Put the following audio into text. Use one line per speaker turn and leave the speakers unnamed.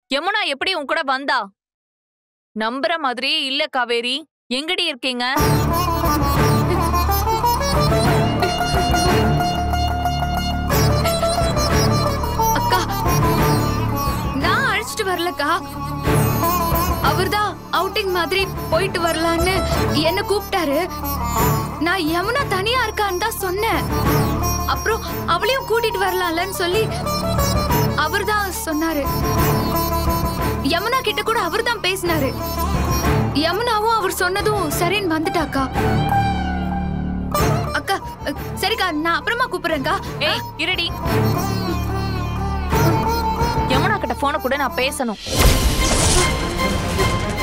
யமுனா எப்படி உன் கூட வந்தா நம்புற மாதிரியே இல்ல காவேரி எங்கடி இருக்கீங்க
அக்கா நான் அழைச்சிட்டு வரலக்கா அவர்தான் அவுட்டிங் மாதிரி போயிட்டு வரலான்னு என்ன கூப்பிட்டாரு நான் யமுனா தனியா இருக்கான்னு தான் சொன்னேன் அப்புறம் அவளையும் கூட்டிட்டு வரலாம்லன்னு சொல்லி அவர்தான் சொன்னாரு யமுனா கிட்ட கூட அவர்தான் பேசினாரு யமுனாவும் அவர் சொன்னதும் சரின்னு வந்துட்டாக்கா அக்கா அ, சரிக்கா நான் அப்புறமா கூப்பிடுறேன்க்கா
ஏய் இருடி யமுனா கிட்ட போன கூட நான் பேசணும்